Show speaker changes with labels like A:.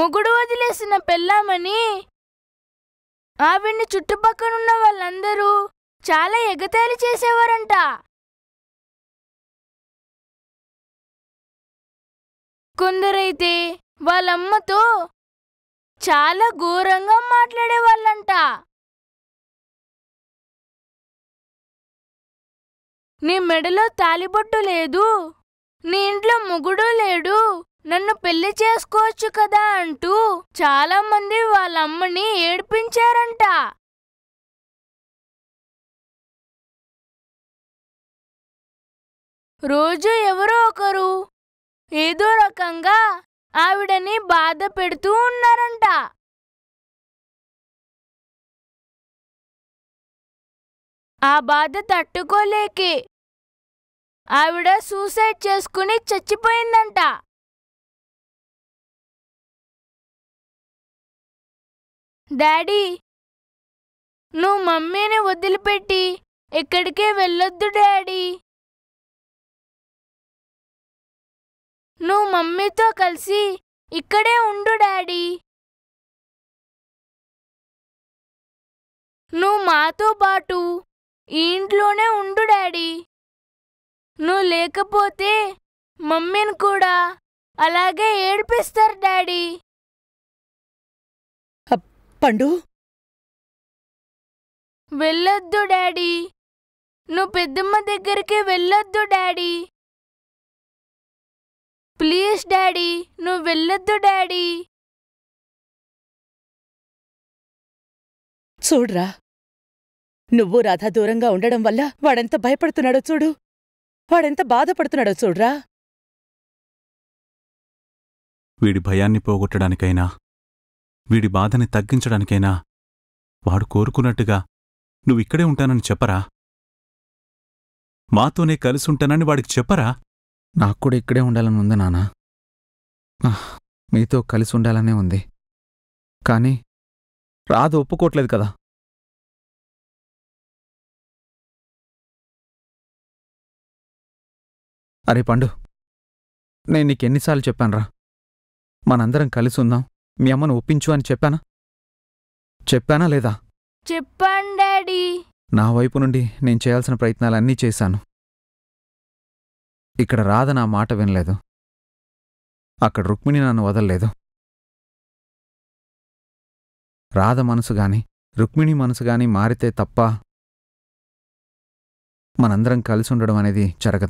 A: మొగుడు వదిలేసిన పెళ్ళామని ఆవిడ్ని చుట్టుపక్కనున్న వాళ్ళందరూ చాలా ఎగతాళి చేసేవారంట కొందరైతే వాళ్ళమ్మతో చాలా ఘోరంగా మాట్లాడేవాళ్ళంట నీ మెడలో తాలిబొట్టు లేదు నీ ఇంట్లో మొగుడు లేడు నన్ను పెళ్లి చేసుకోవచ్చు కదా అంటూ చాలా మంది వాళ్ళ అమ్మని ఏడ్పించారంట రోజు ఎవరో ఒకరు ఏదో రకంగా ఆవిడని బాధ పెడుతూ ఉన్నారంట ఆ బాధ తట్టుకోలేకే ఆవిడ సూసైడ్ చేసుకుని చచ్చిపోయిందంట డాడీ నువ్వు మమ్మీని వదిలిపెట్టి ఎక్కడికే వెళ్ళొద్దు డాడీ నువ్వు మమ్మీతో కలిసి ఇక్కడే ఉండు డాడీ నువ్వు మాతో పాటు ఈ ఇంట్లోనే ఉండు డాడీ నువ్వు లేకపోతే మమ్మీని కూడా అలాగే ఏడిపిస్తారు డాడీ
B: పండు
A: వెళ్ళొద్దు డాడీ నువ్వు పెద్దమ్మ దగ్గరికి వెళ్ళొద్దు డాడీ ప్లీజ్ డాడీ నువ్వు వెళ్ళొద్దు డాడీ
B: చూడ్రా నువ్వు రాధ దూరంగా ఉండడం వల్ల వాడెంత భయపడుతున్నాడో చూడు వాడెంత బాధపడుతున్నాడో చూడ్రా
C: వీడి భయాన్ని పోగొట్టడానికైనా వీడి బాధని తగ్గించడానికైనా వాడు కోరుకున్నట్టుగా నువ్విక్కడే ఉంటానని చెప్పరా మాతోనే కలిసి ఉంటానని వాడికి చెప్పరా
D: నాకు కూడా ఇక్కడే ఉండాలని ఉంది నాన్న ఆహ్, మీతో కలిసి ఉండాలనే ఉంది కానీ రాదు ఒప్పుకోవట్లేదు కదా అరే పండు నేను నీకెన్నిసార్లు చెప్పానురా మనందరం కలిసి ఉందాం మీ అమ్మను ఒప్పించు అని చెప్పానా చెప్పానా లేదా
A: చెప్పాను డాడీ
D: నా వైపు నుండి నేను చేయాల్సిన ప్రయత్నాలన్నీ చేశాను ఇక్కడ రాధ నా మాట వినలేదు అక్కడ రుక్మిణి నన్ను వదలలేదు రాధ మనసు గాని రుక్మిణి మనసు గాని మారితే తప్ప మనందరం కలిసి ఉండడం అనేది జరగదు